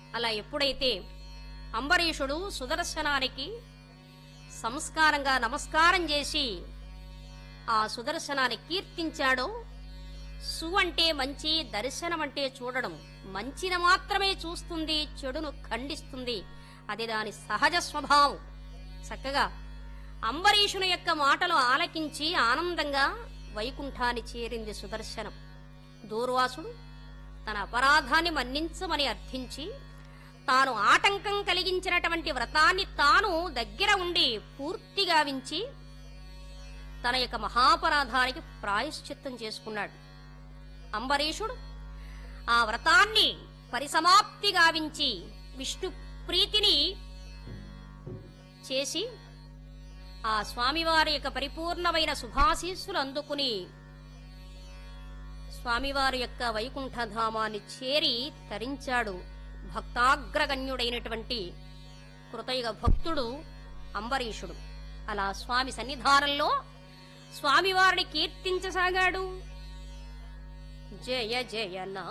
అలా ఎప్పుడైతే అంబరీషుడు సుదర్శనానికి సంస్కారంగా నమస్కారం చేసి ఆ సుదర్శనాన్ని కీర్తించాడో సు అంటే మంచి దర్శనం అంటే చూడడం మంచిని మాత్రమే చూస్తుంది చెడును ఖండిస్తుంది అది దాని సహజ స్వభావం చక్కగా అంబరీషుని యొక్క మాటలు ఆలకించి ఆనందంగా వైకుంఠాన్ని చేరింది సుదర్శనం దూర్వాసుడు తన అపరాధాన్ని మన్నించమని అర్థించి తాను ఆటంకం కలిగించినటువంటి వ్రతాన్ని తాను దగ్గర ఉండి పూర్తిగా వించి తన యొక్క మహాపరాధానికి ప్రాయశ్చిత్తం చేసుకున్నాడు అంబరీషుడు ఆ వ్రతాన్ని పరిసమాప్తి గావించి విష్ణు ప్రీతిని చేసి ఆ స్వామివారి యొక్క పరిపూర్ణమైన శుభాశీస్సులు అందుకుని స్వామివారి యొక్క వైకుంఠధామాన్ని చేరి తరించాడు భక్తాగ్రగణ్యుడైనటువంటి కృతయుగ భక్తుడు అంబరీషుడు అలా స్వామి సన్నిధానంలో స్వామివారిని కీర్తించసాగాడు జయ జయ నా